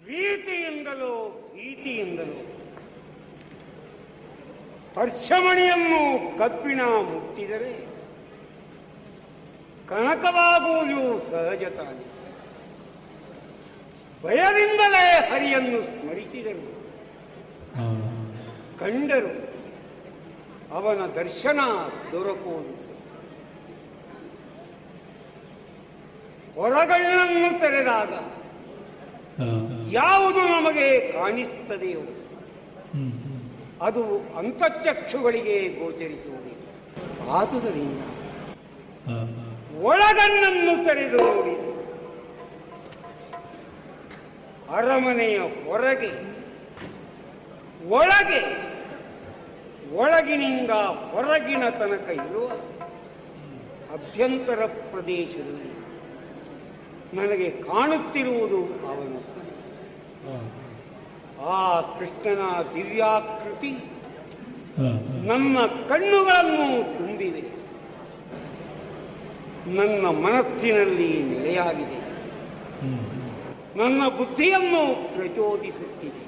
ಪ್ರೀತಿಯಿಂದಲೋ ಭೀತಿಯಿಂದಲೋ ಪರ್ಶಮಣಿಯನ್ನು ಕಬ್ಬಿಣ ಮುಟ್ಟಿದರೆ ಕನಕವಾಗುವುದು ಸಹಜ ತಾನೆ ಭಯದಿಂದಲೇ ಹರಿಯನ್ನು ಸ್ಮರಿಸಿದರು ಕಂಡರು ಅವನ ದರ್ಶನ ದೊರಕುವುದು ಹೊರಗಣ್ಣನ್ನು ತೆರೆದಾಗ ಯಾವುದು ನಮಗೆ ಕಾಣಿಸ್ತದೆಯೋ ಅದು ಅಂತಚಕ್ಷುಗಳಿಗೆ ಗೋಚರಿಸುವುದು ಆದುದರಿಂದ ಒಳಗಣ್ಣನ್ನು ತೆರೆದು ನೋಡಿ ಅರಮನೆಯ ಹೊರಗೆ ಒಳಗೆ ಒಳಗಿನಿಂದ ಹೊರಗಿನ ತನಕ ಇರುವ ಅಭ್ಯಂತರ ಪ್ರದೇಶದಲ್ಲಿ ನನಗೆ ಕಾಣುತ್ತಿರುವುದು ಅವನ ಆ ಕೃಷ್ಣನ ದಿವ್ಯಾಕೃತಿ ನಮ್ಮ ಕಣ್ಣುಗಳನ್ನು ತುಂಬಿದೆ ನನ್ನ ಮನಸ್ಸಿನಲ್ಲಿ ನೆಲೆಯಾಗಿದೆ ನನ್ನ ಬುದ್ಧಿಯನ್ನು ಪ್ರಚೋದಿಸುತ್ತಿದೆ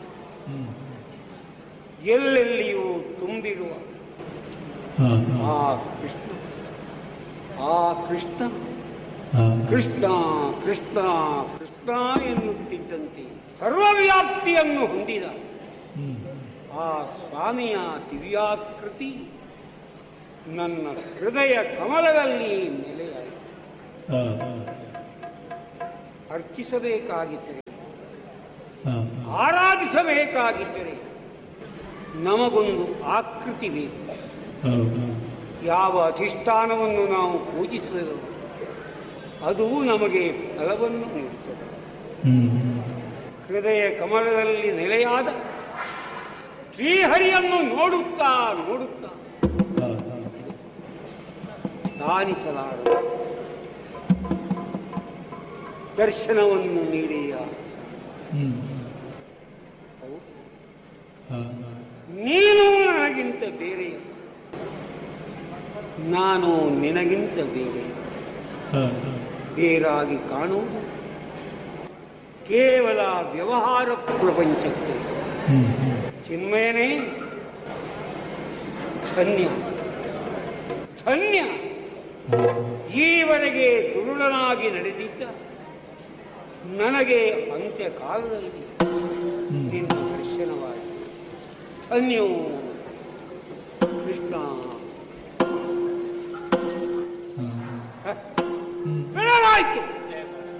ಎಲ್ಲೆಲ್ಲಿಯೂ ತುಂಬಿರುವ ಆ ಕೃಷ್ಣ ಆ ಕೃಷ್ಣ ಕೃಷ್ಣ ಕೃಷ್ಣ ಕೃಷ್ಣ ಎನ್ನುತ್ತಿದ್ದಂತೆ ಸರ್ವವ್ಯಾಪ್ತಿಯನ್ನು ಹೊಂದಿದ ಆ ಸ್ವಾಮಿಯ ದಿವ್ಯಾಕೃತಿ ನನ್ನ ಹೃದಯ ಕಮಲದಲ್ಲಿ ನೆಲೆಯಾಯಿತು ಅರ್ಚಿಸಬೇಕಾಗಿದ್ದರೆ ಆರಾಧಿಸಬೇಕಾಗಿದ್ದರೆ ನಮಗೊಂದು ಆಕೃತಿ ಬೇಕು ಯಾವ ಅಧಿಷ್ಠಾನವನ್ನು ನಾವು ಪೂಜಿಸುವೆವೋ ಅದು ನಮಗೆ ಫಲವನ್ನು ನೀಡುತ್ತದೆ ಹೃದಯ ಕಮಲದಲ್ಲಿ ನೆಲೆಯಾದ ಶ್ರೀಹರಿಯನ್ನು ನೋಡುತ್ತಾ ನೋಡುತ್ತಾ ದಾನಿಸಲಾರ ದರ್ಶನವನ್ನು ನೀಡಿಯ ನೀನು ನನಗಿಂತ ಬೇರೆ ನಾನು ನಿನಗಿಂತ ಬೇರೆ ಬೇರಾಗಿ ಕಾಣುವುದು ಕೇವಲ ವ್ಯವಹಾರ ಪ್ರಪಂಚಕ್ಕೆ ಚಿನ್ಮಯನೇ ಧನ್ಯ ಧನ್ಯ ಈವರೆಗೆ ದುರುಳನಾಗಿ ನಡೆದಿದ್ದ ನನಗೆ ಅಂತ್ಯಕಾಲದಲ್ಲಿ ನಿನ್ನ ದರ್ಶನವಾಯಿತು ಧನ್ಯವು ಕೃಷ್ಣ ಹ, ಬಿಡಲಾಯ್ತು